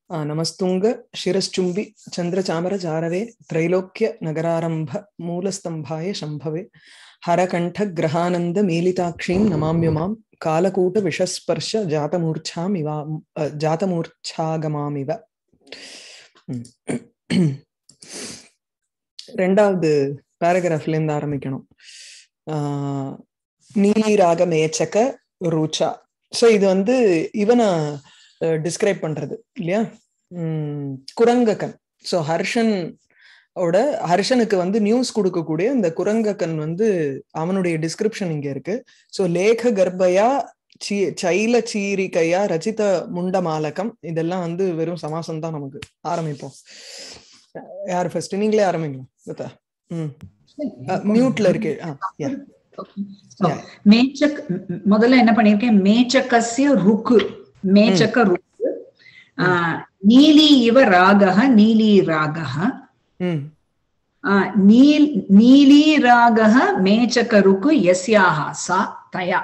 नमस्तुङ्ग शिरश्चुम्बि चन्द्रचामरचारवे त्रैलोक्य नगरारम्भ मूलस्तम्भाय शम्भवे हरकण्ठग्रहानन्द मीलिताक्षीं नमाम्युमां कालकूटविषस्पर्श जातमूर्च्छामिव जातमूर्च्छागमामिव ரெண்டாவது பேராகிராஃப்ல இருந்து ஆரம்பிக்கணும் நீலிராக மேச்சக ரூச்சா ஸோ இது வந்து இவனை டிஸ்கிரைப் பண்றது இல்லையா உம் குரங்கக்கன் ஸோ ஹர்ஷன் ஓட ஹர்ஷனுக்கு வந்து நியூஸ் கொடுக்கக்கூடிய இந்த குரங்கக்கன் வந்து அவனுடைய டிஸ்கிரிப்ஷன் இங்க இருக்கு ஸோ லேக கர்ப்பயா சீ சைல சீரிக்கையா ரச்சித முண்டமாலகம் இதெல்லாம் வந்து வெறும் சமாசம் தான் நமக்கு ஆரம்பிப்போம் யார் ஃபர்ஸ்ட் நீங்களே ஆரம்பிங்க ம் மியூட்ல இருக்கு மேச்சக் முதல்ல என்ன பண்ணிருக்கேன் மேச்சக்கசிய ருக்கு மேச்சக்க ருக்கு நீலி இவ ராகः நீலி ராகः நீல் நீலி ராகः மேச்சக்க ருக்கு யஸ்யாஹ சா தயா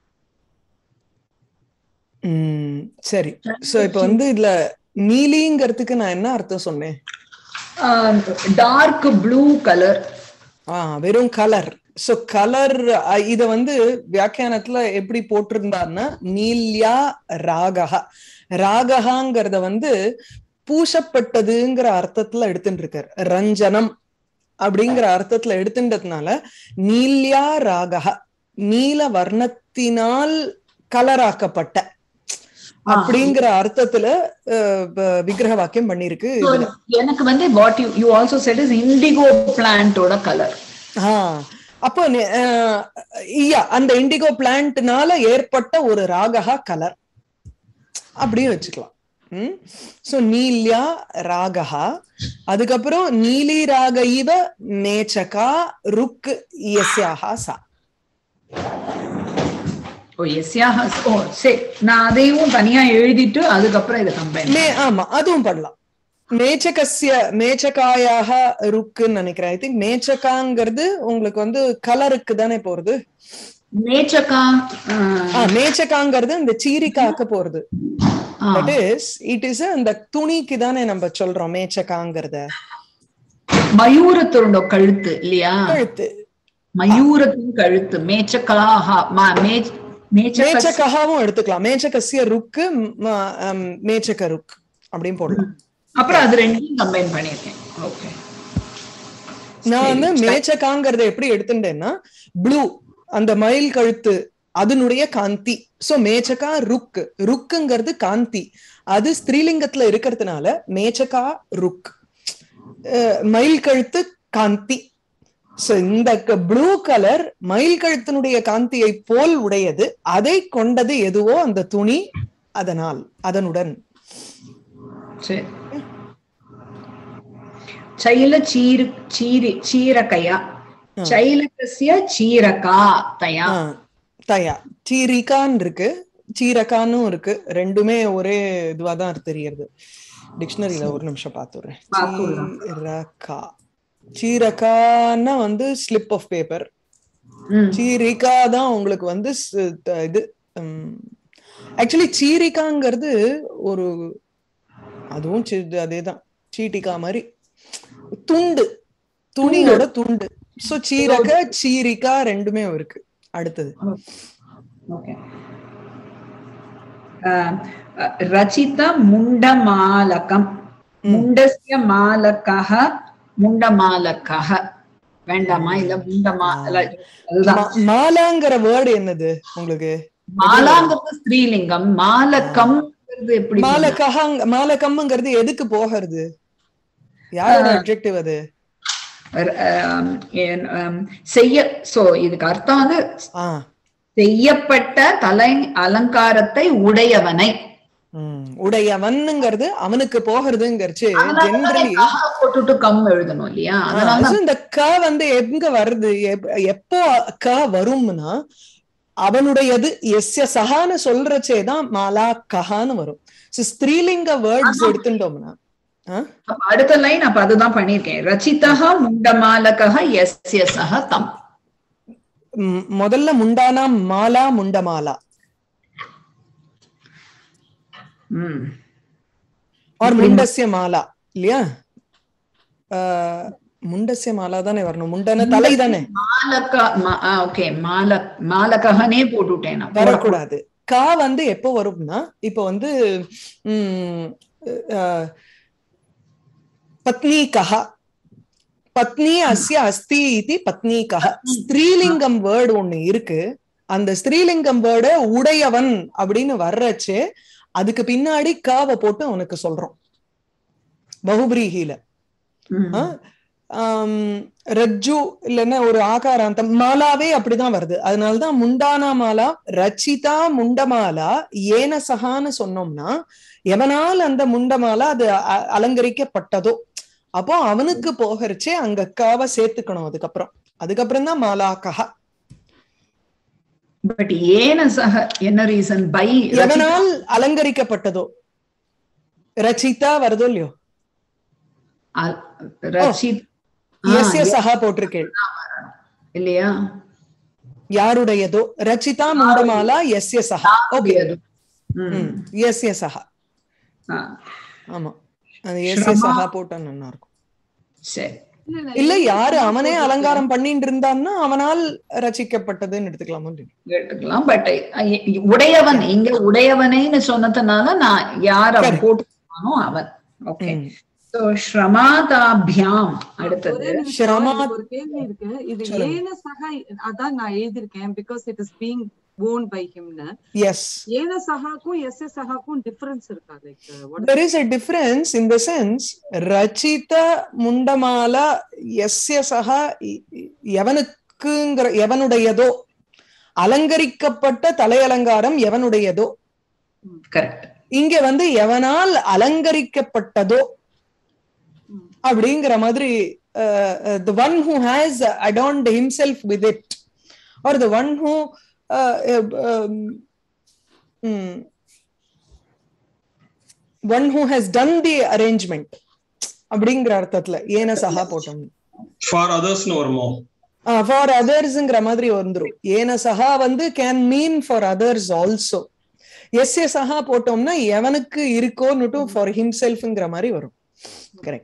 சரி சோ இப்ப வந்து இதுல நீலிங்கிறதுக்கு நான் என்ன அர்த்தம் சொன்னேன் டார்க் ப்ளூ கலர் ஆஹ் வெறும் கலர் சோ கலர் இத வந்து வியாக்கியானத்துல எப்படி போட்டிருந்தாருன்னா நீல்யா ராகஹா ராகஹாங்கிறத வந்து பூசப்பட்டதுங்கிற அர்த்தத்துல எடுத்துட்டு இருக்காரு ரஞ்சனம் அப்படிங்கிற அர்த்தத்துல எடுத்துட்டதுனால நீல்யா ராகஹா நீல வர்ணத்தினால் கலராக்கப்பட்ட அப்படிங்கிற அர்த்தத்துல விக்கிரக வாக்கியம் பண்ணிருக்கு எனக்கு வந்து what you you also said is indigo பிளான்டோட கலர் அப்போ ஐயா அந்த இண்டிகோ பிளான்ட்னால ஏற்பட்ட ஒரு ராகஹா கலர் அப்படியே வச்சுக்கலாம் ம் சோ நீல்யா ராகஹா அதுக்கப்புறம் நீலி ராக இவ மேச்சகா ருக் எஸ்யாஹா சா ஓ எஸ்யாக ஓ சரி நான் அதையும் தனியா எழுதிட்டு அதுக்கப்புறம் இதை கம்பைன் ஆமா அதுவும் பண்ணலாம் மேச்சகசிய மேச்சகாயாக ருக்குன்னு நினைக்கிறேன் ஐ திங்க் மேச்சகாங்கிறது உங்களுக்கு வந்து கலருக்கு தானே போறது மேச்சகா மேச்சகாங்கிறது இந்த சீரிக்காக்க போறது தட் இஸ் இட் இஸ் அந்த துணிக்கு தானே நம்ம சொல்றோம் மேச்சகாங்கிறத மயூரத்தோட கழுத்து இல்லையா கழுத்து மயூரத்தின் கழுத்து மேச்சகாஹா மேச்சகாவும் எடுத்துக்கலாம் மேச்சகசிய ருக்கு மேச்சக ருக் அப்படின்னு போடலாம் அப்புறம் அது ரெண்டையும் கம்பைன் பண்ணிருக்கேன் ஓகே நான் வந்து மேச்சகாங்கிறத எப்படி எடுத்துட்டேன்னா ப்ளூ அந்த மயில் கழுத்து அதனுடைய காந்தி சோ மேச்சகா ருக் ருக்குங்கிறது காந்தி அது ஸ்திரீலிங்கத்துல இருக்கிறதுனால மேச்சகா ருக் மயில் கழுத்து காந்தி சோ இந்த ப்ளூ கலர் மயில் கழுத்தினுடைய காந்தியை போல் உடையது அதை கொண்டது எதுவோ அந்த துணி அதனால் அதனுடன் சரி சைல சீரு சீரி சீரகையா சைலகசிய சீரகா தயா தயா சீரிகான்னு இருக்கு சீரகான்னு இருக்கு ரெண்டுமே ஒரே இதுவா தான் தெரியறது டிக்ஷனரியில ஒரு நிமிஷம் பாத்துறேன் சீரகா சீரகான்னா வந்து ஸ்லிப் ஆஃப் பேப்பர் சீரிகா தான் உங்களுக்கு வந்து இது ஆக்சுவலி சீரிகாங்கிறது ஒரு அதுவும் அதேதான் சீட்டிகா மாதிரி துண்டு துணியோட துண்டு சோ சீரக சீரிகா ரெண்டுமே இருக்கு அடுத்தது ரச்சித முண்டமாலகம் முண்டசிய மாலக்கः முண்டமாலக்கः வேண்டாமா இல்ல முண்டமால மாலாங்கிற வேர்டு என்னது உங்களுக்கு மாலாங்கிறது ஸ்திரீலிங்கம் மாலக்கம் எப்படி மாலக்கஹாங் மாலக்கம்ங்கிறது எதுக்கு போகிறது யாரோட அப்ஜெக்டிவ் அது செய்ய சோ இதுக்கு அர்த்தம் வந்து செய்யப்பட்ட தலை அலங்காரத்தை உடையவனை உடையவன்ங்கிறது அவனுக்கு போகிறதுங்கிறச்சு ஜென்ரலி போட்டுட்டு கம் எழுதணும் இல்லையா இந்த க வந்து எங்க வருது எப்போ க வரும்னா அவனுடையது எஸ்ய சகான்னு சொல்றச்சேதான் மாலா கஹான்னு வரும் ஸ்திரீலிங்க வேர்ட்ஸ் எடுத்துட்டோம்னா அடுத்த லைன் அப்ப அதுதான் பண்ணிருக்கேன் ரச்சிதா முண்டமாலக எஸ்ய சக தம் முதல்ல முண்டானா மாலா முண்டமாலா ம் ஆர் இப்படி முண்டஸ்ய மாலா இல்லையா ஆஹ், முண்டஸ்ய மாலா தானே வரணும் முண்டன தலை தானே மாலக்கா ஓகே மால மாலகஹனே போட்டுட்டேன் நான். வரக்கூடாது கா வந்து எப்போ வரும்னா இப்போ வந்து உம் அஹ், பத்னி கஹ பத்னி அஸ்ய அஸ்தி இது பத்னி கஹ ஸ்திரீலிங்கம் வேர்டு ஒண்ணு இருக்கு அந்த ஸ்திரீலிங்கம் வேர்டு உடையவன் அப்படின்னு வர்றச்சு அதுக்கு பின்னாடி காவை போட்டு அவனுக்கு சொல்றோம் பகுபிரீகில ம். ஆ? ஆம், ரஜ்ஜு இல்லைன்னா ஒரு ஆகாராந்தம் மாலாவே அப்படிதான் வருது அதனாலதான் முண்டானா மாலா ரச்சிதா முண்டமாலா ஏன சகான்னு சொன்னோம்னா எவனால் அந்த முண்டமாலா அது அ- அலங்கரிக்கப்பட்டதோ அப்போ அவனுக்கு போகிறச்சே அங்க காவை சேர்த்துக்கணும் அதுக்கப்புறம் அதுக்கப்புறம் தான் மாலா கஹா பட் ஏன சக என்ன ரீசன் பை எவனால் அலங்கரிக்கப்பட்டதோ ரச்சிதா வருதோ இல்லையோ ரச்சித் எஸ்ய சஹா போட்டிருக்கேள் இல்லையா யாருடையதோ ரச்சிதா முண்டமாலா எஸ்ய சஹா ஓகே ம். எஸ்ய சஹா ஆ, ஆமா அது எஸ்ய ஸ்ரமா. சஹா போட்டா நல்லா இருக்கும் சரி இல்ல யாரு அவனே அலங்காரம் பண்ணிட்டு இருந்தான்னா அவனால் ரசிக்கப்பட்டதுன்னு எடுத்துக்கலாமா எடுத்துக்கலாம் பட் உடையவன் இங்க உடையவனேன்னு சொன்னதுனால நான் யார் அவன் Correct. போட்டுருக்கானோ அவன் ஓகே ம். சோ ஸ்ரமாதாபியாம் அடுத்தது ஒரே நிமிஷம், சிரமா- எனக்கு ஒரு கேள்வி இருக்கு இது சொல்லுங்க. ஏன சக அதான் நான் எழுதியிருக்கேன் because it is being own by ஹிம்னு எஸ் ஏன சகாக்கும் எஸ் எஸ் சகாக்கும் டிஃபரன்ஸ் இருக்கா like there is a difference in the sense ரச்சித முண்டமால எஸ்ய சஹா இ- இ- எவனுக்குங்கிற எவனுடையதோ அலங்கரிக்கப்பட்ட தலையலங்காரம் எவனுடையதோ கரெக்ட் இங்க வந்து எவனால் அலங்கரிக்கப்பட்டதோ அப்படிங்கிற மாதிரி the one who has adorned himself with it or the one who one who has done the arrangement அப்படிங்கிற அர்த்தத்துல ஏன சஹா போட்டோம் ஃபார் அதர்ஸ்னு வருமோ ஃபார் அதர்ஸ்ங்கிற மாதிரி வந்துரும் ஏன சஹா வந்து can mean for others also எஸ்ய சஹா போட்டோம்னா எவனுக்கு இருக்கோன்னுட்டும் ஃபார் ஹிம்செல்ஃப்ங்கிற மாதிரி வரும் கரெக்ட்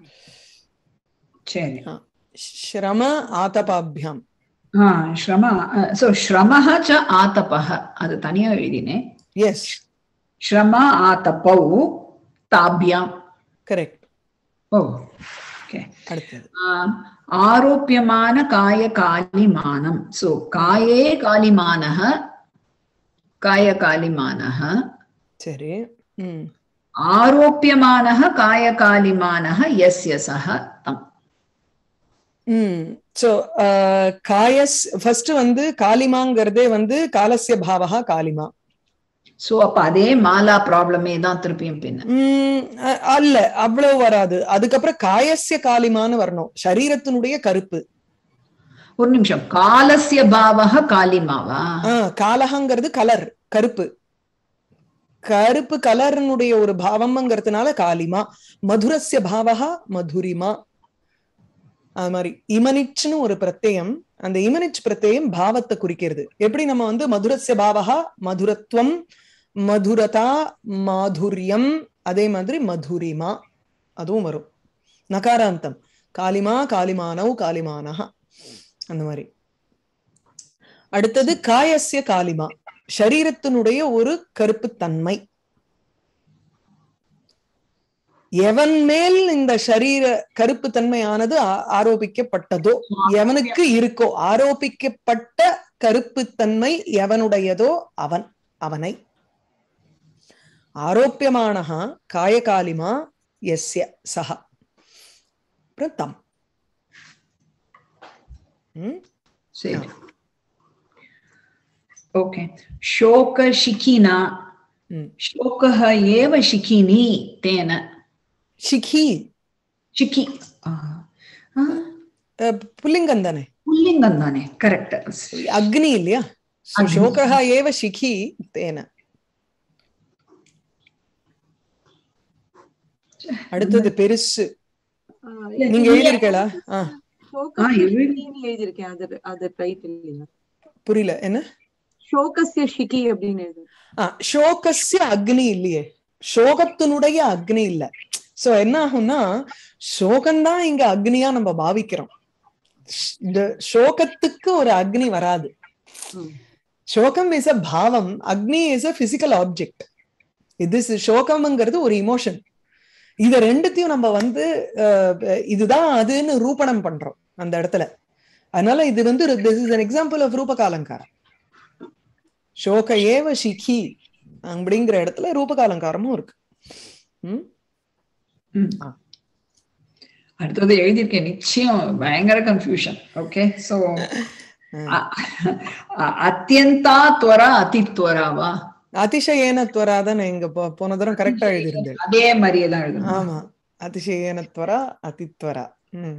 சரி ஸ்ரம ஆதபாபியாம் ஆ ஸ்ரமா சோ ஸ்ரமஹ ச ஆதபஹ அது தனியா எழுதினேன் எஸ் ஸ்ரம ஆதபௌ தாபியாம் கரெக்ட் ஓ ஓகே அடுத்தது ஆரோப்பியமான காய காலிமானம் சோ காயே காலிமானः காய காலிமானः சரி ம் ஆரோப்பியமானः காய காலிமானः யஸ்ய சஹ தம் ம் சோ காயஸ் ஃபர்ஸ்ட் வந்து காலிமாங்கிறதே வந்து காலசிய பாவகா காலிமா சோ அப்ப அதே மாலா ப்ராப்ளமே தான் திருப்பியும் பின்ன உம் அ- அல்ல அவ்வளவு வராது அதுக்கப்புறம் காயசிய காலிமான்னு வரணும் சரீரத்தினுடைய கருப்பு ஒரு நிமிஷம் காலசிய பாவக காலிமாவா ஆஹ் காலகங்கிறது கலர் கருப்பு கருப்பு கலர்னுடைய ஒரு பாவம்ங்கிறதுனால காலிமா மதுரஸ்ய பாவகா மதுரிமா அது மாதிரி இமனிச்னு ஒரு பிரत्यயம் அந்த இமனிச் பிரत्यயம் பாவத்தை குறிக்கிறது எப்படி நம்ம வந்து மதுரஸ்ய பாவகா மதுரத்துவம் மதுரதா மாதுரியம் அதே மாதிரி மதுரிமா அதுவும் வரும் நகாராந்தம் காலிமா காலிமானவ் காலிமானஹா அந்த மாதிரி அடுத்தது காயசிய காலிமா சரீரத்தினுடைய ஒரு கருப்புத்தன்மை எவன் மேல் இந்த சரீர கருப்புத்தன்மையானது ஆ- ஆரோபிக்கப்பட்டதோ எவனுக்கு இருக்கோ ஆரோபிக்கப்பட்ட கருப்புத்தன்மை எவனுடையதோ அவன் அவனை ஆரோப்பியமானஹா காயகாலிமா எஸ்ய சஹா அப்புறம் தம் ம் சரி ஓகே शोक शिखिना ம். शोकः एव शिखिनी तेन ஷிகி शिखि அஹ், புல்லிங்கம் தானே புல்லிங்கம் தானே கரெக்ட் அக்னி இல்லையா So, அக்னி. சோகः ஏவ சிகி தேன அடுத்தது பெருசு நீங்க எழுதியிருக்கீங்களா ஆ, ஆ, எழுதி- எழுதியிருக்கேன் அது அது ரைட் இல்லையா புரியல என்ன ஷோகஸ்ய ஷிகி அப்படின்னு எழுது ஆ, சோகஸ்ய அக்னி இல்லையே சோகத்தினுடைய அக்னி இல்ல சோ என்ன ஆகும்னா சோகம்தான் இங்க அக்னியா நம்ம பாவிக்கிறோம் ஷ்- இந்த சோகத்துக்கு ஒரு அக்னி வராது ம். சோகம் இஸ் அ பாவம் அக்னி இஸ் அ பிசிக்கல் ஆப்ஜெக்ட் இது சோகம்ங்கிறது ஒரு இமோஷன் இத ரெண்டுத்தையும் நம்ம வந்து அஹ், இதுதான் அதுன்னு ரூபணம் பண்றோம் அந்த இடத்துல அதனால இது வந்து this is an example of ரூபகாலங்காரம் சோக ஏவ சிகி அப்படிங்கிற இடத்துல ரூபகாலங்காரமும் இருக்கு ம் ம். ஆ. அடுத்தது எழுதியிருக்கேன் நிச்சயம் பயங்கர கன்ஃபியூஷன் ஓகே சோ அத்தியந்தா துவரா அதித்வராவா அதிசயேன துவராதான் இங்க போ- போன தரம் கரெக்டா எழுதியிருந்தேன் அதே மாதிரியே தான் எழுதணும் ஆமா அதிசயேன துவரா அதித்வரா ம்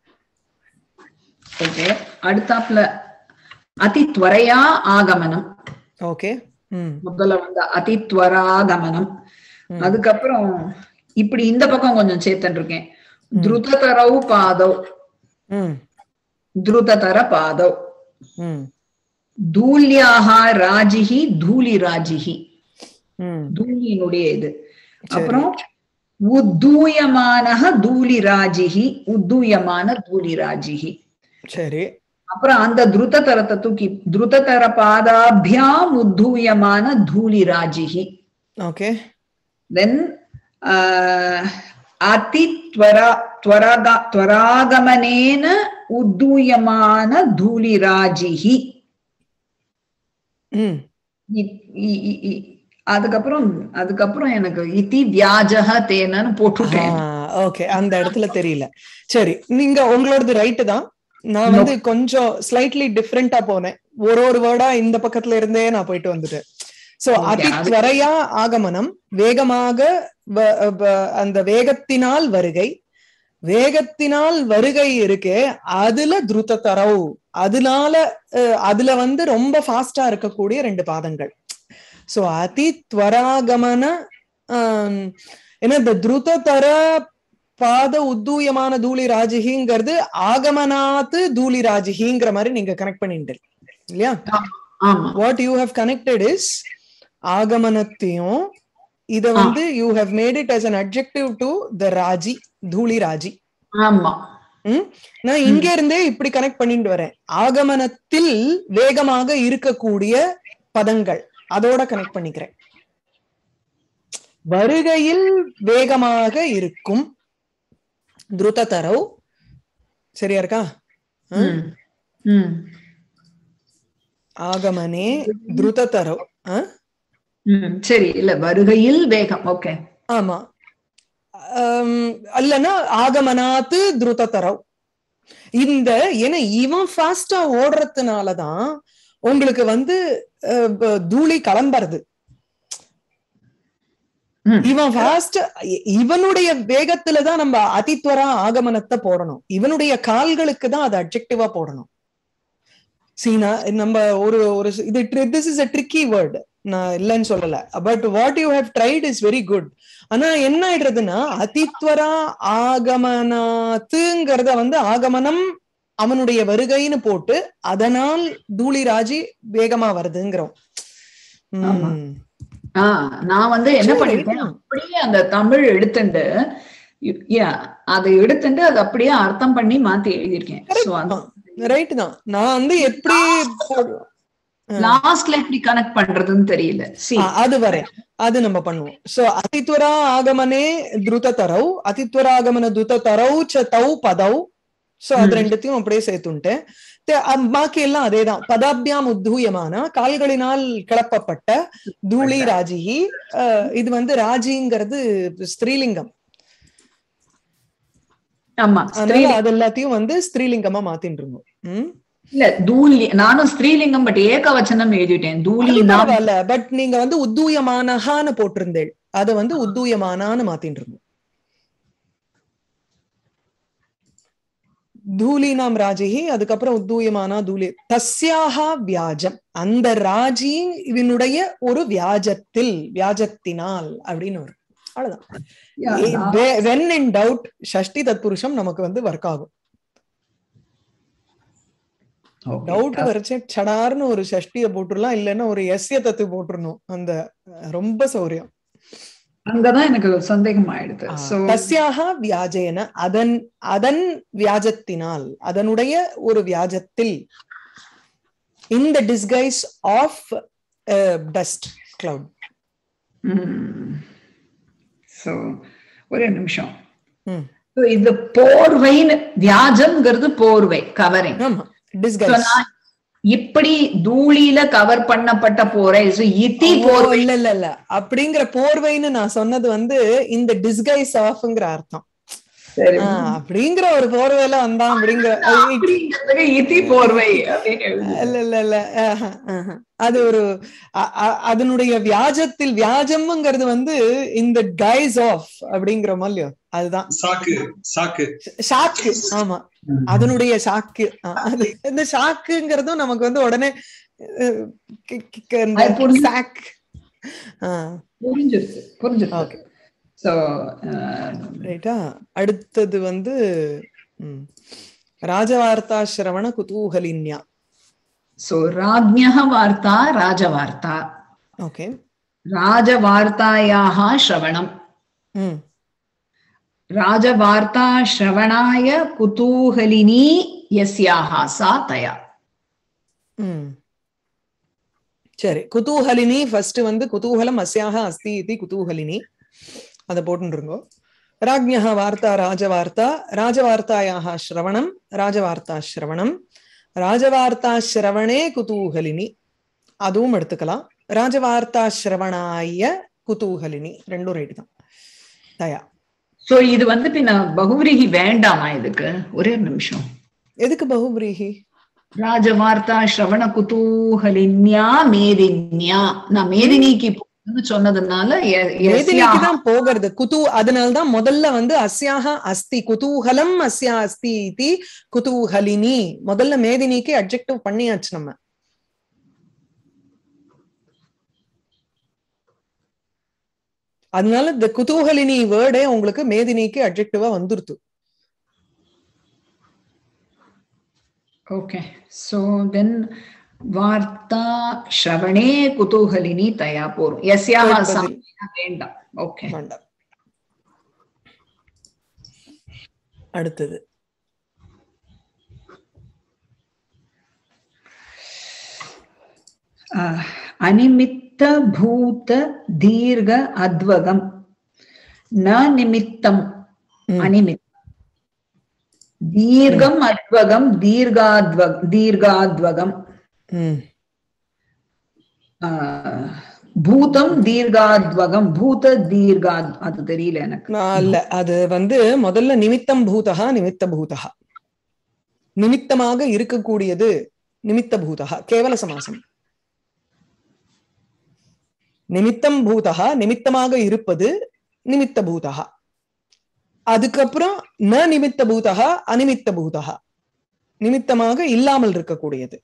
ஓகே அடுத்தாப்புல அதித்வரையா ஆகமனம் ஓகே ம் முதல்ல வந்து அதித்வராகமனம் ம். அதுக்கப்புறம் இப்படி இந்த பக்கம் கொஞ்சம் சேர்த்துட்டு இருக்கேன் துருததரவு பாதவ் ம் துருததர பாதவ் ம் தூல்யாக ராஜிஹி தூலி ராஜிஹி ம் தூளியினுடைய இது அப்புறம் உத்தூயமான தூலி ராஜிஹி உத்தூயமான தூலி ராஜிஹி சரி அப்புறம் அந்த துருததரத்தை தூக்கி துருததர பாதாபியாம் உத்தூயமான தூலி ராஜிஹி ஓகே தென் அதி त्वरा त्वरागा त्वरागमनेन उद्दूयमान धूलिराजिः ம் இ- இ- இ- இ- அதுக்கப்புறம் அதுக்கப்புறம் எனக்கு இதி வியாஜக தேனன்னு போட்டுட்டேன் ஓகே அந்த இடத்துல தெரியல சரி நீங்க உங்களோடது ரைட்டு தான் நான் வந்து கொஞ்சம் ஸ்லைட்லி டிஃப்ரெண்டா போனேன் ஒரு ஒரு வேர்டா இந்த பக்கத்துல இருந்தே நான் போயிட்டு வந்துட்டேன் சோ Okay, அதி அது- துவரையா ஆகமனம் வேகமாக வ- வ- அந்த வேகத்தினால் வருகை வேகத்தினால் வருகை இருக்கே அதுல துருத தரவு அதனால அஹ், அதுல வந்து ரொம்ப ஃபாஸ்டா இருக்கக்கூடிய ரெண்டு பாதங்கள் சோ அதி துவராகமன ஆம், ஏன்னா இந்த துருத தர பாத உத்தூயமான தூளி ராஜிகிங்கிறது ஆகமனாத்து தூளி ராஜிகிங்கிற மாதிரி நீங்க கனெக்ட் பண்ணிட்டு இல்லையா ஆமா what you have connected is ஆகமனத்தையும் இத வந்து you have made it as an adjective to the ராஜி தூளி ராஜி ஆமா ம்? நான் இங்க இருந்தே இப்படி கனெக்ட் பண்ணிட்டு வரேன் ஆகமனத்தில் வேகமாக இருக்கக்கூடிய பதங்கள் அதோட கனெக்ட் பண்ணிக்கிறேன் வருகையில் வேகமாக இருக்கும் துருததரவ் சரியா இருக்கா ம்? ம். ம். ஆகமனே துருததரவ் ஆ? ம். சரி இல்ல வருகையில் வேகம் ஓகே ஆமா ஆம், அல்லனா ஆகமனாத்து துருததரவ் இந்த ஏன்னா இவன் ஃபாஸ்டா ஓடுறதுனாலதான் உங்களுக்கு வந்து அஹ், ப- தூளி கிளம்புறது ம். இவன் ஃபாஸ்ட் இவனுடைய வேகத்துல தான் நம்ம அதித்வரா ஆகமனத்தை போடணும் இவனுடைய கால்களுக்கு தான் அது அப்ஜெக்டிவா போடணும் சீனா நம்ம ஒரு ஒரு இது this is a tricky word நான் இல்லைன்னு சொல்லல but what you have tried is very good ஆனா என்ன ஆயிடுறதுன்னா அதித்வரா ஆகமனாத்துங்கிறத வந்து ஆகமனம் அவனுடைய வருகைன்னு போட்டு அதனால் தூளிராஜி வேகமா வருதுங்கிறோம் ஆமா. உம் ஆஹ் நான் வந்து என்ன சரி. பண்ணிருக்கேன் அப்படியே அந்த தமிழ் எடுத்துண்டு yeah, அதை எடுத்துட்டு அதை அப்படியே அர்த்தம் பண்ணி மாத்தி எழுதியிருக்கேன் சோ அந்த ரைட் தான் நான் வந்து எப்படி போடுவேன் லாஸ்ட்ல எப்படி கனெக்ட் பண்றதுன்னு தெரியல சி ஆ, அது வரேன் அது நம்ம பண்ணுவோம் சோ அதித்வரா ஆகமனே துருத தரவு அதித்வரா ஆகமன துருத தரவு ச தௌ பதவ் சோ அது ம். ரெண்டுத்தையும் அப்படியே சேர்த்துட்டேன் தே- அ- பாக்கி எல்லாம் அதேதான் பதாபியாம் உத்தூயமான கால்களினால் கிளப்பப்பட்ட தூளி ராஜிஹி அஹ், இது வந்து ராஜிங்கிறது ஸ்திரீலிங்கம் ஆமா அதனால ஸ்திரீலிங்கம் அது எல்லாத்தையும் வந்து ஸ்திரீலிங்கமா மாத்திட்டு இருந்தோம் ம்? இல்ல தூலி நானும் ஸ்திரீலிங்கம் பட் ஏகவச்சனம் எழுதிட்டேன் தூலி அது நாம் பரவாயில்ல பட் நீங்க வந்து உத்தூயமானஹான்னு போட்டிருந்தேள் அதை வந்து உத்தூயமானான்னு மாத்திட்டு இருந்தோம் தூலினாம் ராஜிஹி அதுக்கப்புறம் உத்தூயமானா தூலி தஸ்யாஹா வியாஜம் அந்த ராஜி இவனுடைய ஒரு வியாஜத்தில் வியாஜத்தினால் அப்படின்னு வரும் அவ்வளவுதான் வென் இன் டவுட் ஷஷ்டி தத்புருஷம் நமக்கு வந்து ஒர்க் ஆகும் டவுட் வரைச்சு சடார்னு ஒரு ஷஷ்டிய போட்டுடலாம் இல்லைன்னா ஒரு எஸ்ய தத்து போட்டுறணும் அந்த அஹ், ரொம்ப சௌரியம் அங்கதான் எனக்கு சந்தேகம் ஆயிடுது ஆ, சோ தஸ்யாக வியாஜேன அதன் அதன் வியாஜத்தினால் அதனுடைய ஒரு வியாஜத்தில் இந்த disguise of dust cloud so ஒரே நிமிஷம் ம். So, இது போர்வைன்னு வியாஜம்ங்கிறது போர்வை கவரிங் ஆமா டிஸ்கைஸ் இப்படி தூளியில கவர் பண்ணப்பட்ட போரை so இத்தி ஓ, போர்வை இல்ல இல்ல இல்ல அப்படிங்கிற போர்வைன்னு நான் சொன்னது வந்து இந்த டிஸ்கைஸ் ஆஃப்ங்கிற அர்த்தம் சரி. ஆ, அப்படிங்கிற ஒரு போர்வையில வந்தான் அப்படிங்கிற அது அப்படிங்கிறதுக்கு இத்தி போர்வை அப்படின்னு எழுது. இல்ல இல்ல இல்ல ஆஹா, ஆஹா. அது ஒரு அ- அ- அதனுடைய வியாஜத்தில் வியாஜம்ங்கிறது வந்து இந்த கைஸ் ஆஃப் அப்படிங்கிற இல்லையோ அதுதான் சாக்கு சாக்கு ஷாக்கு ஆமா அதனுடைய ஷாக்கு ஆ, அது இந்த ஷாக்குங்கிறதும் நமக்கு வந்து உடனே அஹ், கி- கி- இந்த அது புரிஞ்சு- சாக் புரிஞ்சிருச்சு புரிஞ்சிருச்சு ஓகே சோ ரைட்டா அடுத்தது வந்து ம், ராஜவார்த்தா சிரவண குதூகலின்யா சோ ராஜ்ஞः வார்த்தா ராஜவார்த்தா ஓகே ராஜவார்த்தாயாः श्रवणम् ம் राजवार्ता श्रवणाय कुतूहलिनी यस्याः सा तया ம் சரி குதூகலினி ஃபர்ஸ்ட் வந்து குதூகலம் அஸ்யாக அஸ்தி இது குதூகலினி அதை போட்டுருங்கோ ராஜ்ஞः வார்த்தா ராஜவார்த்தா ராஜவார்த்தாயாக ஸ்ரவணம் ராஜவார்த்தா ஸ்ரவணம் ராஜவார்த்தா ஸ்ரவணே குதூகலினி அதுவும் எடுத்துக்கலாம் ராஜவார்த்தா ஸ்ரவணாய குதூகலினி ரெண்டும் ரைட் தான் தயா சோ இது வந்து பின்ன பகுவிரிகி வேண்டாமா இதுக்கு ஒரே ஒரு நிமிஷம் எதுக்கு பகுபிரீஹி ராஜவார்த்தா ஸ்ரவண குதூகலின்யா மேதின்யா நான் மேதினிக்கு போகுதுன்னு சொன்னதுனால ய- வேதினிக்கு யஸ்யாஹ தான் போகிறது குதூ அதனால்தான் முதல்ல வந்து அஸ்யாக அஸ்தி குதூகலம் அஸ்யா அஸ்தி இதி குதூகலினி முதல்ல மேதினிக்கு அட்ஜெக்டிவ் பண்ணியாச்சு நம்ம அதனால இந்த குதூகலினி வேர்டே உங்களுக்கு மேதினிக்கு அட்ஜெக்டிவா வந்துருது ஓகே சோ தென் வார்த்தா ஸ்ரவணே குதூகலினி தயா போரும் யஸ்யாஹ பதில். சா வேண்டாம் ஓகே வேண்டாம் அடுத்தது அனிமித்த பூத தீர்க அத்வகம் ந நிமித்தம் ம். அனிமித் தீர்க்கம் அத்வகம் தீர்காத்வ தீர்காத்வகம் ம் ஆஹ், பூதம் தீர்காத்வகம் பூத தீர்காத் அது தெரியல எனக்கு நான் இல்ல அது வந்து முதல்ல நிமித்தம் பூதகா நிமித்த பூதகா நிமித்தமாக இருக்கக்கூடியது நிமித்த பூதகா கேவல சமாசம் நிமித்தம் பூதகா நிமித்தமாக இருப்பது நிமித்த பூதகா அதுக்கப்புறம் ந நிமித்த பூதகா அனிமித்த பூதகா நிமித்தமாக இல்லாமல் இருக்கக்கூடியது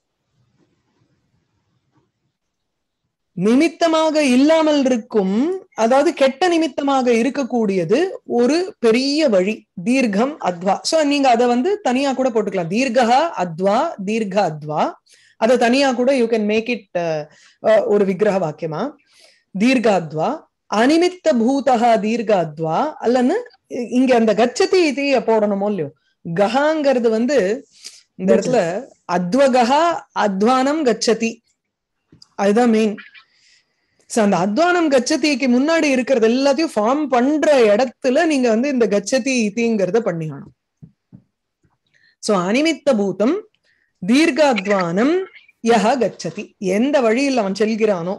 நிமித்தமாக இல்லாமல் இருக்கும் அதாவது கெட்ட நிமித்தமாக இருக்கக்கூடியது ஒரு பெரிய வழி தீர்க்கம் அத்வா சோ நீங்க அதை வந்து தனியா கூட போட்டுக்கலாம் தீர்கா அத்வா தீர்க்க அத்வா அதை தனியா கூட யூ கேன் மேக் இட் ஒரு விக்கிரக வாக்கியமா தீர்காத்வா அனிமித்த பூதகா தீர்காத்வா அல்லன்னு இ- இங்க அந்த கச்சதி இதைய போடணுமோ இல்லையோ கஹாங்கிறது வந்து இந்த இடத்துல அத்வகா அத்வானம் கச்சதி அதுதான் மெயின் சோ அந்த அத்வானம் கச்சதிக்கு முன்னாடி இருக்கிறது எல்லாத்தையும் ஃபார்ம் பண்ற இடத்துல நீங்க வந்து இந்த கச்சதி இதிங்கிறத பண்ணிக்கணும் சோ அனிமித்த பூதம் தீர்காத்வானம் யஹ கச்சதி எந்த வழியில் அவன் செல்கிறானோ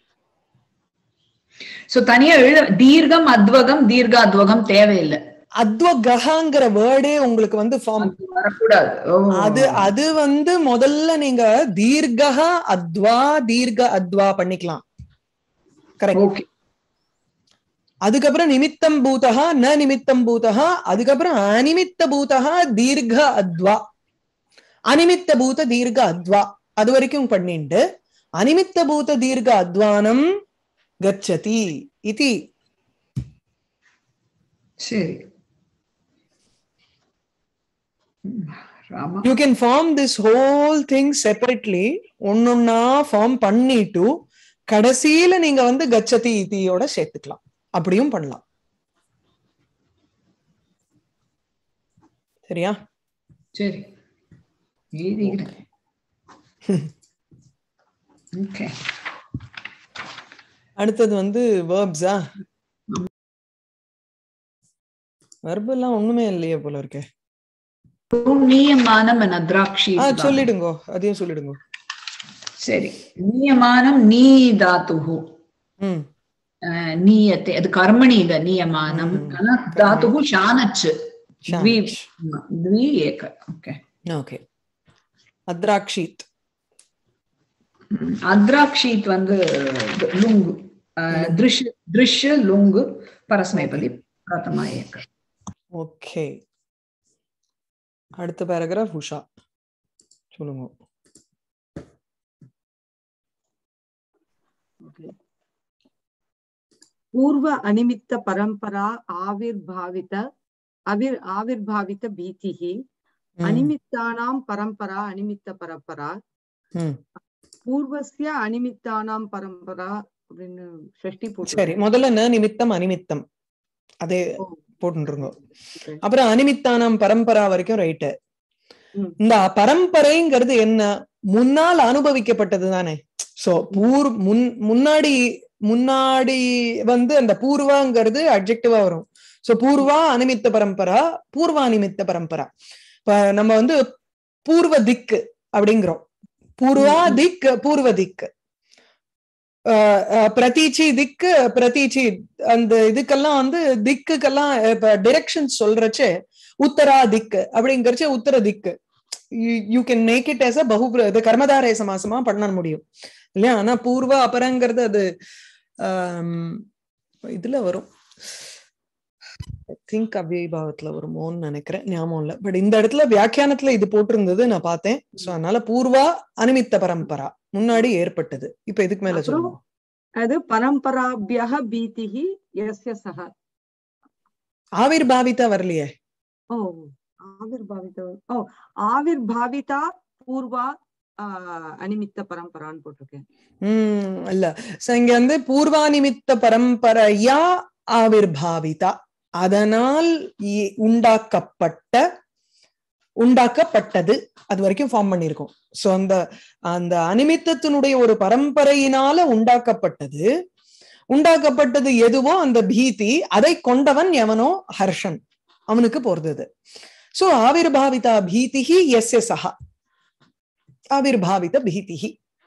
சோ தனியா எழுத தீர்க்கம் அத்வகம் தீர்காத்வகம் தேவையில்லை அத்வகஹாங்கிற வேர்டே உங்களுக்கு வந்து ஃபார்ம் அது வரக்கூடாது ஓ. அது அது வந்து முதல்ல நீங்க தீர்கா அத்வா தீர்க்க அத்வா பண்ணிக்கலாம் கரெக்ட் ஓகே அதுக்கப்புறம் நிமித்தம் பூதகா ந நிமித்தம் பூதகா அதுக்கப்புறம் அனிமித்த பூதகா தீர்க்க அத்வா அனிமித்த பூத தீர்க்க அத்வா அது வரைக்கும் பண்ணிண்டு அனிமித்த பூத தீர்க்க அத்வானம் கச்சதி இதி சரி ம், ராமா you can form this whole thing separately ஒன்னொன்னா ஃபார்ம் பண்ணிட்டு கடைசியில நீங்க வந்து கச்சதி இதியோட சேர்த்துக்கலாம் அப்படியும் பண்ணலாம் சரியா சரி எழுதிக்கிறேன் ஓகே அடுத்தது வந்து வேர்ப்ஸா வெர்ப் எல்லாம் ஒண்ணுமே இல்லையே போல இருக்கே நீயமானம் and அத்ராக்ஷி ஆ சொல்லிடுங்கோ அதையும் சொல்லிடுங்கோ சரி நியமானம் நீ தாத்துஹு ம் அஹ், நீயத்தை அது கர்மணி இத நியமானம் ம். ஆனா தாத்துஹு ஷானச்சு த்வி ஷானிஷ். த்வி ஏக ஓகே ஓகே அத்ராக்ஷித் அத்ராக்ஷீத் வந்து லுங்கு அஹ், திருஷ் திருஷ்ய லுங்கு பரஸ்மைபதி பிரதமா ஏக ஓகே அடுத்த பேராகிராஃப் உஷா சொல்லுங்க पूर्व अनिमित्त परंपरा आविर्भावित आविर् आविर्भावित भीतिः ம், अनिमित्तानां परंपरा अनिमित्त परंपरा ம். பூர்வஸ்ய அனிமித்தானாம் பரம்பரா அப்படின்னு ஷஷ்டி போட்டு சரி முதல்ல ந நிமித்தம் அனிமித்தம் அதே போட்டுருங்க அப்புறம் அனிமித்தானாம் பரம்பரா வரைக்கும் ரைட்டு ம். இந்த பரம்பரைங்கிறது என்ன முன்னால் அனுபவிக்கப்பட்டது தானே சோ பூர் முன் முன்னாடி முன்னாடி வந்து அந்த பூர்வாங்கிறது அப்ஜெக்டிவா வரும் சோ பூர்வா அனிமித்த பரம்பரா பூர்வ அனிமித்த பரம்பரா இப்ப நம்ம வந்து பூர்வ திக்கு அப்படிங்கிறோம் பூர்வா ம், ம். திக் பூர்வ திக் அஹ், அஹ், பிரதீச்சி திக்கு பிரதீச்சி அந்த இதுக்கெல்லாம் வந்து திக்குக்கெல்லாம் இப்ப டிரெக்ஷன் சொல்றச்சே உத்தரா திக்கு அப்படிங்கறச்சே உத்தர திக்கு you can make it as a பகு இது கர்மதாரய சமாசமா பண்ண முடியும் இல்லையா ஆனா பூர்வ அபரங்கிறது அது ஆம், இதுல வரும் திங்க் அவ்யபாவத்துல வருமோன்னு நினைக்கிறேன் ஞாபகம் இல்ல பட் இந்த இடத்துல வியாக்கியானத்துல இது போட்டிருந்தது நான் பார்த்தேன் சோ அதனால பூர்வா அனிமித்த பரம்பரா முன்னாடி ஏற்பட்டது இப்ப இதுக்கு மேல அப்புறம் சொல்லுவோம் அது பரம்பராபியக பீதிஹி எஸ்ய சக ஆவிர்பாவித்தா வரலையே ஓ ஆவிர்பாவித ஓ ஆவிர்பாவிதா பூர்வா ஆஹ், அனிமித்த பரம்பரான்னு போட்டிருக்கேன் உம் இல்ல சோ இங்க வந்து பூர்வானிமித்த பரம்பரையா ஆவிர்பாவிதா அதனால் இ- உண்டாக்கப்பட்ட உண்டாக்கப்பட்டது அது வரைக்கும் ஃபார்ம் பண்ணியிருக்கோம் சோ அந்த அந்த அனிமித்தத்தினுடைய ஒரு பரம்பரையினால உண்டாக்கப்பட்டது உண்டாக்கப்பட்டது எதுவோ அந்த பீதி அதை கொண்டவன் எவனோ ஹர்ஷன் அவனுக்கு போறது சோ ஆவிர்பாவிதா பீதிஹி எஸ்ய சஹா ஆவிர்பாவித பீதிஹி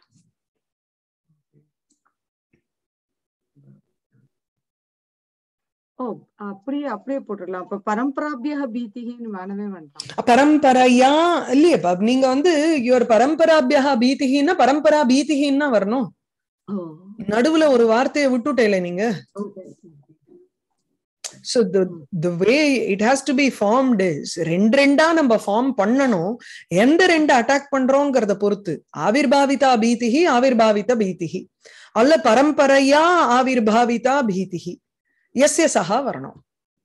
ஓ அப்படியே அப்படியே போட்டுடலாம் அப்ப பரம்பராபியக பீதிகின்னு வேணவே வேண்டாம் பரம்பரையா இல்லையே பாப் நீங்க வந்து யுவர் பரம்பராபியா பீதிகின்னா பரம்பரா பீதிகின்னா வரணும் ஓ நடுவுல ஒரு வார்த்தையை விட்டுட்டேல நீங்க okay so the way it has to be formed is ரெண்டு ரெண்டா நம்ம ஃபார்ம் பண்ணணும் எந்த ரெண்டு அட்டாக் பண்றோங்கிறத பொறுத்து ஆவிர்பாவிதா பீதிஹி ஆவிர்பாவித பீதிஹி அல்ல பரம்பரையா ஆவிர்பாவிதா பீதிஹி எஸ்ய சஹா வரணும்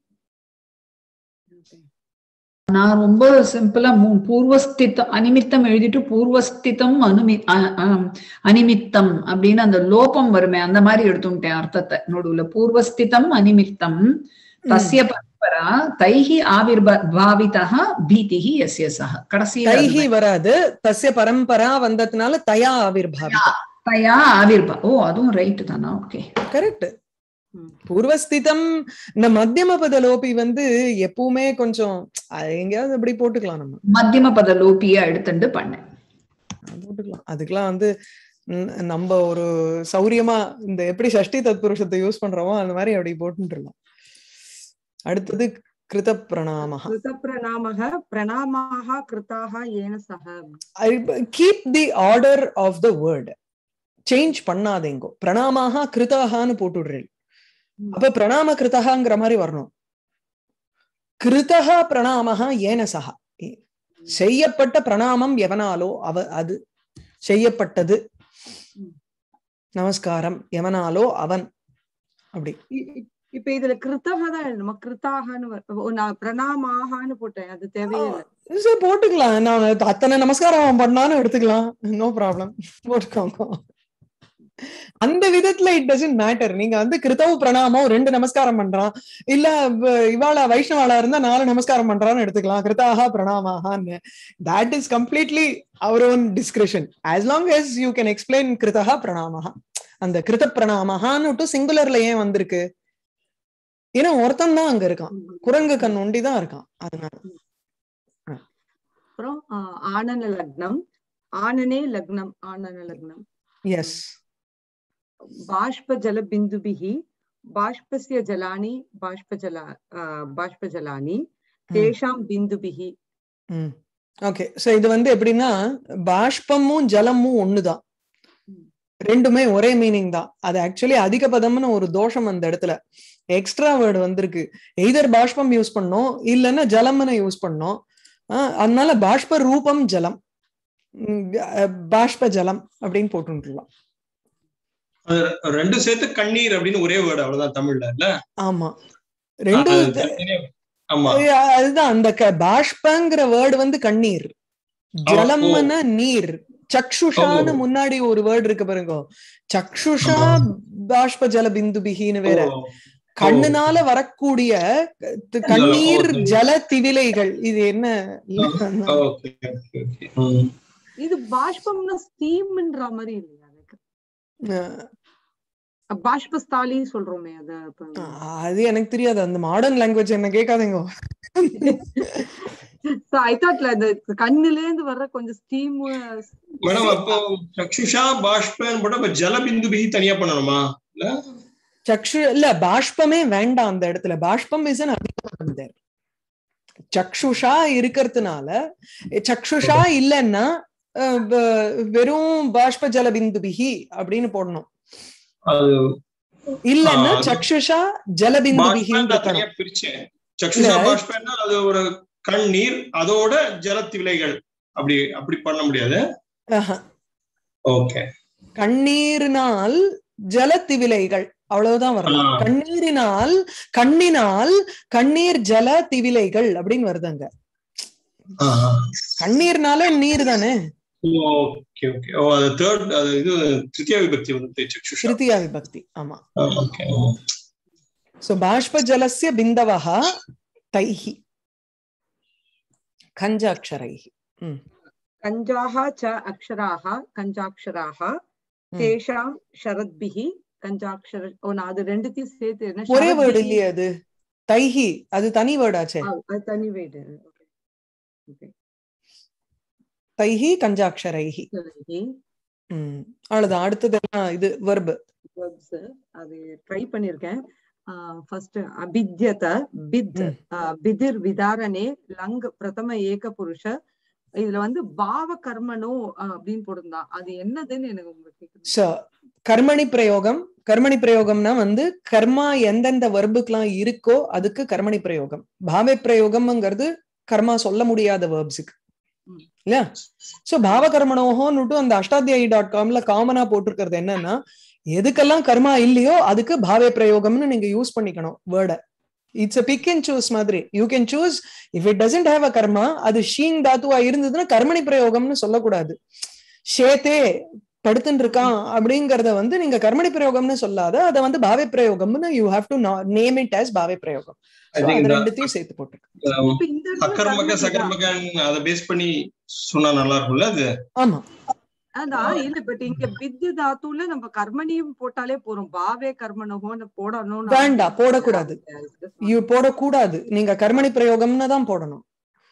நான் ரொம்ப சிம்பிளா மூ- பூர்வஸ்திதம் அனிமித்தம் எழுதிட்டு பூர்வஸ்திதம் அனுமி அ- அம், அனிமித்தம் அப்படின்னு அந்த லோபம் வருமே அந்த மாதிரி எடுத்துட்டேன் அர்த்தத்தை நடுவுல பூர்வஸ்திதம் அனிமித்தம் தஸ்ய பரம்பரா தைஹி ஆவிர்பாவிதா பீதிஹி எஸ்ய சஹ கடைசியில அது தைஹி வராது தஸ்ய பரம்பரா வந்ததுனால தயா ஆவிர்பாவிதா தயா ஆவிர்பா ஓ அதுவும் ரைட் தானா ஓகே கரெக்ட் ம். பூர்வஸ்திதம் இந்த மத்தியம பத லோபி வந்து எப்பவுமே கொஞ்சம் அது எங்கேயாவது அப்படி போட்டுக்கலாம் நம்ம மத்தியம பத லோபியா எடுத்துட்டு பண்ணேன் அது போட்டுக்கலாம் அதுக்கெல்லாம் வந்து ம், நம்ம ஒரு சௌரியமா இந்த எப்படி சஷ்டி தத்புருஷத்தை யூஸ் பண்றோமோ அந்த மாதிரி அப்படி போட்டுருலாம் அடுத்தது கிருத பிரணாமஹ கிருத பிரணாமக பிரணாமாக கிருதாக ஏன சக keep the order of the word change பண்ணாதேங்கோ பிரணாமாக கிருதாகான்னு போட்டுடுறேன் அப்ப பிரணாம கிருதகாங்கிற மாதிரி வரணும் கிருதக பிரணாமஹ ஏன சஹா செய்யப்பட்ட பிரணாமம் எவனாலோ அவ அது செய்யப்பட்டது ம். நமஸ்காரம் எவனாலோ அவன் அப்படி இ- இ- இப்ப இதுல கிருத்தக தான் எழுதணுமா கிருத்தாகன்னு வ- ஓ, நான் பிரணாமாகான்னு போட்டேன் அது தேவையில்லை சரி, போட்டுக்கலாம் நான் அத்தனை நமஸ்காரம் அவன் பண்ணான்னு எடுத்துக்கலாம் நோ ப்ராப்ளம் போட்டுக்கோங்க அந்த விதத்துல இட் டசன்ட் மேட்டர் நீங்க வந்து கிருத்தவு பிரணாமம் ரெண்டு நமஸ்காரம் பண்றான் இல்ல வ- இவாளா வைஷ்ணவாளா இருந்தா நாலு நமஸ்காரம் பண்றான்னு எடுத்துக்கலாம் கிருத்தாகா பிரணாமாகான்னு that is completely our own discretion as long as you can explain கிருத்தகா பிரணாமஹா அந்த கிருத பிரணாமஹான்னு சிங்குலர்ல ஏன் வந்திருக்கு ஏன்னா ஒருத்தன் தான் அங்க இருக்கான் குரங்கு கண் ஒண்டி தான் இருக்கான் அதனால அப்புறம் ஆஹ், ஆனன லக்னம் ஆனனே லக்னம் ஆனன லக்னம் எஸ் बाष्प जल बिन्दुभिः बाष्पस्य जलानि बाष्पजला आह, बाष्पजलानि तेषां बिन्दुभिः ம் ஓகே சோ இது வந்து எப்படின்னா பாஷ்பமும் ஜலமும் ஒண்ணுதான் ரெண்டுமே ஒரே மீனிங் தான் அது ஆக்சுவலி அதிக பதம்னு ஒரு தோஷம் அந்த இடத்துல எக்ஸ்ட்ரா வேர்டு வந்திருக்கு எய்தர் பாஷ்பம் யூஸ் பண்ணோம் இல்லைன்னா ஜலம்னு யூஸ் பண்ணோம் ஆஹ் அதனால பாஷ்ப ரூபம் ஜலம் ம், அஹ், பாஷ்ப ஜலம் அப்படின்னு போட்டுலாம் அது ரெண்டும் சேர்த்து கண்ணீர் அப்படின்னு ஒரே வேர்டு அவ்வளவுதான் தமிழ்ல இல்ல ஆமா ரெண்டு அது தனித்தனியா- ஆமா அஹ் அதுதான் அந்த க- பாஷ்பங்கிற வேர்டு வந்து கண்ணீர் ஜலம்னா நீர் சக்ஷுஷான்னு ஓ. முன்னாடி ஒரு வேர்டு இருக்கு பாருங்க சக்ஷுஷா பாஷ்ப ஜல பிந்துபிகின்னு வேற ஓ, கண்ணுனால வரக்கூடிய த- கண்ணீர் ஓகே. ஜல திவிலைகள் இது என்ன ஓகே ஓகே ஓகே ம். இது பாஷ்பம்னா ஸ்டீம்ன்ற மாதிரி இல்லையா எனக்கு அஹ் பாஷ்பஸ்தாலி சொல்றோமே அது அப்ப- அது எனக்கு தெரியாது அந்த மாடர்ன் லாங்குவேஜ் என்ன கேட்காதீங்க So, I thought like இந்த கண்ணுல இருந்து வர்ற கொஞ்சம் ஸ்டீம் மேடம் அப்போ சக்ஷுஷா பாஷ்பன் போட்டு அப்ப ஜலபிந்துபிகி தனியா பண்ணணுமா இல்ல சக்ஷு இல்ல பாஷ்பமே வேண்டாம் அந்த இடத்துல பாஷ்பம் இஸ் அன் அதிகம் there. சக்ஷுஷா இருக்கிறதுனால சக்ஷுஷா இல்லைன்னா அஹ், வ- வெறும் பாஷ்ப ஜல பிந்துபிகி அப்படின்னு போடணும் அது இல்லைன்னா ஆ, அது- சக்ஷுஷா ஜல பிந்துபிகின்னு பாஷ்பன் நான் இருக்கணும் தனியா பிரிச்சேன் சக்ஷுஷா இல்ல. பாஷ்பன்னா அது ஒரு கண்ணீர் அதோட ஜலத்திவிலைகள் அப்படி அப்படி பண்ண முடியாது ஆஹா. ஓகே கண்ணீரினால் ஜலத்திவிலைகள் அவ்வளவுதான் வரலாம் ஆ. கண்ணீரினால் கண்ணினால் கண்ணீர் ஜல திவிலைகள் அப்படின்னு வருதுங்க கண்ணீர்னால நீர் தானே ஓகே ஓகே ஓ அது தேர்ட் அது இது திருத்தியா விபக்தி வந்து சக்ஷுஷா திருத்தியா விபக்தி ஆமா ஓகே சோ பாஷ்ப ஜலஸ்ய பிந்தவः தைஹி கஞ்சாட்சரைஹி ம் கஞ்சாः च அக்ஷராः கஞ்சாட்சராः தேஷாம் ஷரத்பிஹி கஞ்சாட்சர ஓ நான் அது ரெண்டுத்தையும் சேர்த்து என்ன ஒரே வேர்டு ஷரத்பிஹி- இல்லையே அது தைஹி அது தனி வேர்டாச்சே ஆ, அது தனி வேர்டு ஓகே தைஹி கஞ்சாட்சரைஹி ஓகே ம் அவ்வளவுதான் அடுத்ததெல்லாம் இது வெர்பு verbs அது ட்ரை பண்ணிருக்கேன் ஃபர்ஸ்ட் அபித்யத பித் ம். ஆஹ், பிதிர் விதாரணே லங் பிரதம ஏக புருஷ இதுல வந்து பாவ கர்மனோ ஆஹ், அப்படின்னு போட்டிருந்தா அது என்னதுன்னு எனக்கு உங்களுக்கு கேக்குது சோ கர்மணி பிரயோகம் கர்மணி பிரயோகம்னா வந்து கர்மா எந்தெந்த வெர்புக்கெல்லாம் இருக்கோ அதுக்கு கர்மணி பிரயோகம் பாவை பிரயோகம்ங்கிறது கர்மா சொல்ல முடியாத வேர்ப்ஸுக்கு ம். இல்லையா சோ பாவ கர்மணோகோன்னுட்டு அந்த அஷ்டாத்தியாயி டாட் காம்ல காமனா போட்டிருக்கிறது என்னன்னா எதுக்கெல்லாம் கர்மா இல்லையோ அதுக்கு பாவே பிரயோகம்னு நீங்க யூஸ் பண்ணிக்கணும் வேர்டை it's a pick and choose மாதிரி you can choose if it doesn't have a karma அது ஷீங் தாத்துவா இருந்ததுன்னா கர்மணி பிரயோகம்னு சொல்லக்கூடாது ஷேத்தே படுத்துன்னு இருக்கான் அப்படிங்கறத வந்து நீங்க கர்மணி பிரயோகம்னு சொல்லாத அதை வந்து பாவே பிரயோகம்னு you have to name it as bhave prayogam I So, think அது that- ரெண்டுத்தையும் சேர்த்து போட்டுருக்கு இப்ப இந்த இடத்துல அக்கர்மக கர்மம் சகர்மகன் அதை பேஸ் பண்ணி சொன்னா நல்லா இருக்கும்ல அது ஆமா அதான் இல்ல பட் இங்க வித்ய தாத்துல நம்ம கர்மணியும் போட்டாலே போறோம் பாவே கர்மனோன்னு போடணும் வேண்டாம், போடக்கூடாது. யூ போடக்கூடாது நீங்க கர்மணி பிரயோகம்னு தான் போடணும்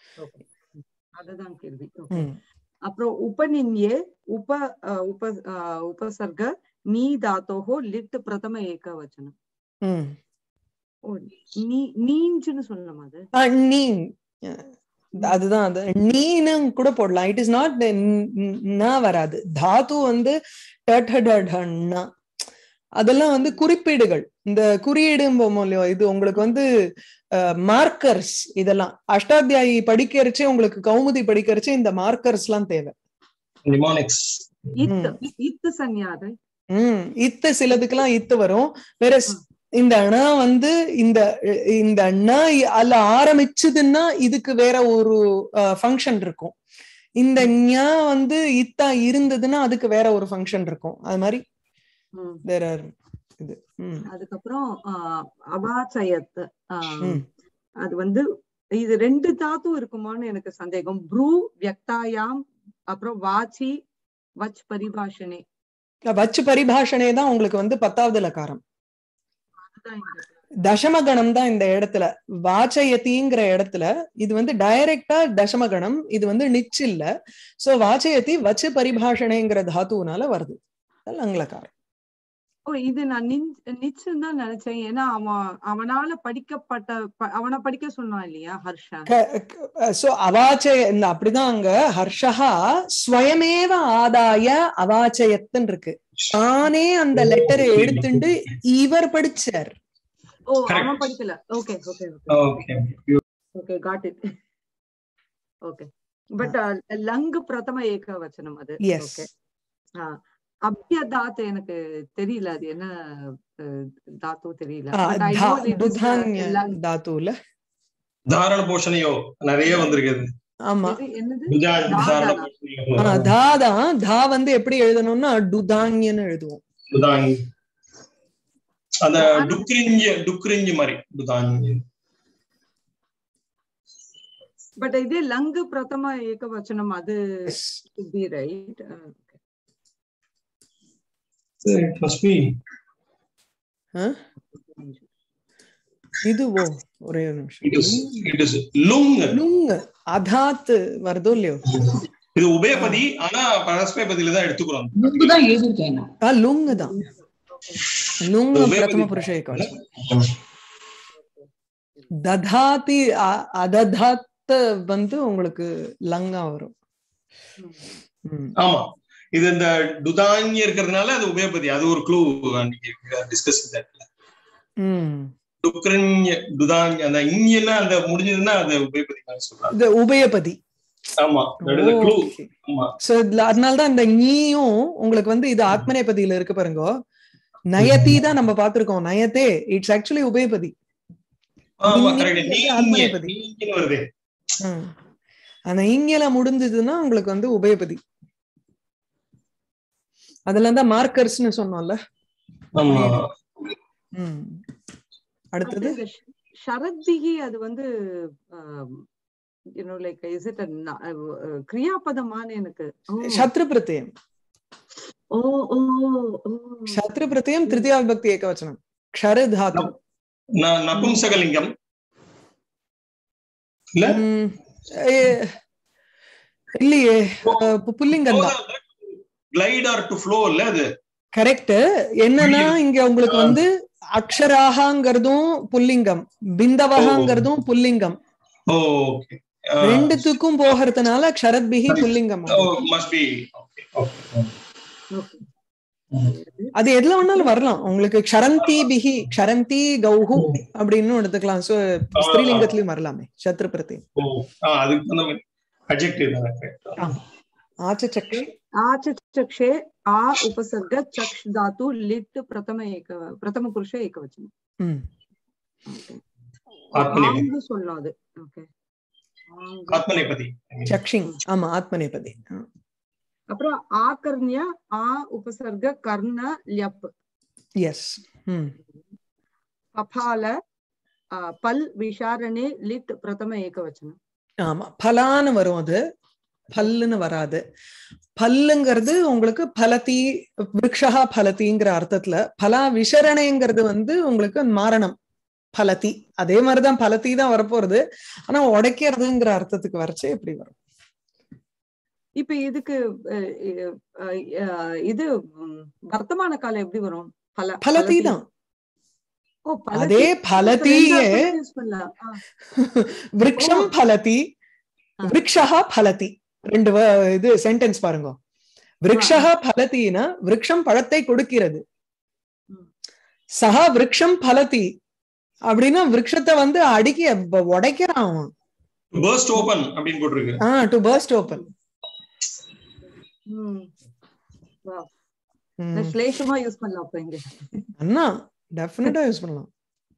அதுதான் கேள்வி Okay. ம். அப்புறம் உபநின்யே உப அஹ், உப அஹ், உபசர்க நீ தாத்தோஹோ லிட் பிரதம ஏக வச்சனம் ம். ஓ நீ நீஞ்சுன்னு சொல்லணும் அது ஆ, நீ அதுதான் அது நீன்னு கூட போடலாம் இட் இஸ் நாட் வராது தாத்து வந்து டட்ஹடட்ஹன்னா. அதெல்லாம் வந்து குறிப்பீடுகள் இந்த குறியீடும்போமோ இல்லையோ இது உங்களுக்கு வந்து மார்க்கர்ஸ் இதெல்லாம் அஷ்டாத்தியாயி படிக்கிறச்சே உங்களுக்கு கௌமுதி படிக்கிறச்சே இந்த மார்க்கர்ஸ் எல்லாம் தேவை நிமானிக்ஸ் இத் இத்து சன்யாது உம் இத்து சிலதுக்கெல்லாம் இத்து வரும் வேற ஸ்- இந்த அணா வந்து இந்த இந்த அண்ணா அல்ல ஆரம்பிச்சதுன்னா இதுக்கு வேற ஒரு ஃபங்க்ஷன் இருக்கும் இந்த ஞா வந்து இத்தா இருந்ததுன்னா அதுக்கு வேற ஒரு ஃபங்க்ஷன் இருக்கும் அது மாதிரி ம். தேர் ஆர் இது ம் அதுக்கப்புறம் ஆஹ் அவாச்சயத் ஆஹ் ம். அது வந்து இது ரெண்டு தாத்து இருக்குமான்னு எனக்கு சந்தேகம் ப்ரூ வியக்தாயாம் அப்புறம் வாச்சி வச் பரிபாஷனே வச்சு பரிபாஷனே தான் உங்களுக்கு வந்து பத்தாவது லக்காரம் அதுதான் இங்க. தசமகணம் தான் இந்த இடத்துல வாச்சயத்திங்கிற இடத்துல இது வந்து டைரக்டா தசமகணம் இது வந்து நிச்சு இல்ல சோ வாச்சயத்தி வச்சு பரிபாஷணைங்கிற தாத்துனால வருது லங்லக்காரம் ஓ இது நான் நிச்சயம் தான் நினைச்சேன் ஏன்னா அவன் அவனால படிக்கப்பட்ட ப- அவனை படிக்க சொன்னான் இல்லையா ஹர்ஷா சோ அவாச்சய இந்த அப்படிதான் அங்க ஹர்ஷஹா ஸ்வயமேவ ஆதாய அவாச்சயத்துன்னு இருக்கு தானே அந்த லெட்டரை எடுத்துண்டு இவர் படிச்சார் ஓ Correct. அவன் படிக்கல okay okay okay okay got it okay but லங் பிரதம ஏக வச்சனம் அது எஸ் ஓகே அபிய தாத்து எனக்கு தெரியல அது என்ன அஹ், தாத்து தெரியல But I know it is, uh, துதான்ய lung. தாத்துல தாரண போஷணையோ நிறைய வந்திருக்குது ஆமா எது- என்னது புஜா- தாரண தாதானா? போஷணையோ ஆ, தா தான் தா வந்து எப்படி எழுதணும்னா டுதாங்யன்னு எழுதுவோம் புதாங் அந்த டுக்ரிஞ்சு டுக்ரிஞ்சு மாதிரி புதாங் பட் இதே லங் பிரதம ஏக வச்சனம் அது be right It must be. இதுவோ ஒரே ஒரு It is. நிமிஷம் It is lung. லுங் அதாத் வருதோ இல்லையோ இது உபயபதி ஆனா பரஸ்மயபதியில தான் எடுத்துக்கிறோம் முன்பு தான் எழுதிருக்கேன் நான். ஆ லுங் தான் லுங் உபயபதி. பிரதம புருஷ ஏகவச்சனம் ததாதி அ- அததாத் வந்து உங்களுக்கு லங்கா வரும் ம். ஆமா இது இந்த டுதாங்கி இருக்கிறதுனால அது உபயபதி அது ஒரு க்ளூ டிஸ்கஸ் ம். டுக்ரிஞ்ச டுதாங்கி அந்த இங்கெல்லாம் அந்த முடிஞ்சதுன்னா அது உபயபதி மாதிரி சொல்றாங்க இது உபயபதி ஆமா க்ளூ Okay. ஆமா So, இதுல அதனாலதான் இந்த நீயும் உங்களுக்கு வந்து இது ஆத்மநேபதியில இருக்கு பாருங்க நயதி தான் நம்ம பார்த்திருக்கோம் நயத்தே இட்ஸ் ஆக்சுவலி உபயபதி ஆமா இங்க கரெக்ட் இருக்கிறது நீங்க ஆத்மநேபதி. நீங்கன்னு வருது ம். அந்த இங்கல முடிஞ்சதுன்னா உங்களுக்கு வந்து உபயபதி அதுல தான் மார்க்கர்ஸ்னு சொன்னோம்ல ஆமா ம். அடுத்தது இந்த ஷ- ஷரத்திகி அது வந்து யூனோ லைக் இஸ் இட் கிரியாபதமான எனக்கு ஓ, சத்ரு பிரத்யம் ஓ ஓ ஓ சத்ரு பிரத்யம் திருத்தியா விபக்தி ஏகவச்சனம் க்ஷரு தாத்து ந- நபும்சகலிங்கம் இல்ல ம். ஏ, இல்லையே அஹ், பு- புல்லிங்கம் தான் கிளைட் ஆர் டு ஃப்ளோ இல்ல அது கரெக்ட் என்னன்னா இங்க உங்களுக்கு வந்து அக்ஷராகங்கிறதும் புல்லிங்கம் பிந்தவகாங்கிறதும் புல்லிங்கம் ஓகே ரெண்டுத்துக்கும் போகிறதுனால க்ஷரத்பிகி புல்லிங்கம் must be okay okay Okay. அது எதுல வேணாலும் வரலாம் உங்களுக்கு க்ஷரந்தி பிகி க்ஷரந்தி கௌஹு அப்படின்னு எடுத்துக்கலாம் சோ ஸ்திரீலிங்கத்திலயும் வரலாமே சத்ரு பிரதி ஓ ஆ அதுக்கு அந்த மாதிரி அட்ஜெக்டிவ் தான் correct. ஆச்சக்ஷி आचक्षे आ उपसर्ग चक्ष धातु लिट् प्रथम एक प्रथम पुरुष एकवचனம் ம் ஆத்மநேபதி ஆங்கு சொல்லலாம் அது ஓகே ஆத்மநேபதி சக்ஷிங் ஆமா ஆத்மநேபதி ஆ. அப்புறம் ஆகர்ணிய ஆ உபசர்க கர்ண ல்யப் எஸ் ம் பபால ஆ, பல் விசாரணே லிட் பிரதம ஏகவச்சனம் ஆமா பலான்னு வரும் அது பல்லுன்னு வராது பல்லுங்கிறது உங்களுக்கு பலதி விரக்ஷா பலதிங்கிற அர்த்தத்துல பலா விசரணைங்கிறது வந்து உங்களுக்கு மாரணம் பலதி அதே மாதிரிதான் பலதி தான் வரப்போறது ஆனா உடைக்கிறதுங்கிற அர்த்தத்துக்கு வரைச்சே எப்படி வரும் இப்ப இதுக்கு அஹ், அஹ், அஹ், இது ம், வர்த்தமான காலம் எப்படி வரும் பல பலதி தான் ஓ பலதி அதே பலதியே யூஸ் பண்ணலாம் ஆ, விரக்ஷம் பலதி ஆ. விரக்ஷா பலதி ரெண்டு வ- இது சென்டென்ஸ் பாருங்க விரக்ஷா பலத்தினா விரக்ஷம் பழத்தை கொடுக்கிறது ம். சஹா விரக்ஷம் பலதி அப்படின்னா விரக்ஷத்தை வந்து அடிக்க வ- உடைக்கிறான் அவன் பர்ஸ்ட் ஓபன் அப்படின்னு போட்டிருக்கு ஆ டு பர்ஸ்ட் ஓபன் ம். Wow. நான் ஸ்லேஷமா யூஸ் பண்ணலாம் அப்ப இங்க அண்ணா டெஃபினட்டா யூஸ் பண்ணலாம்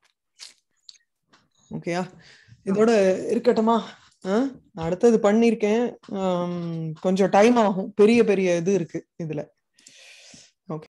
ஓகேயா இதோட இருக்கட்டுமா ஆ? அடுத்தது பண்ணிருக்கேன் ஆம், கொஞ்சம் டைம் ஆகும் பெரிய பெரிய இது இருக்கு இதுல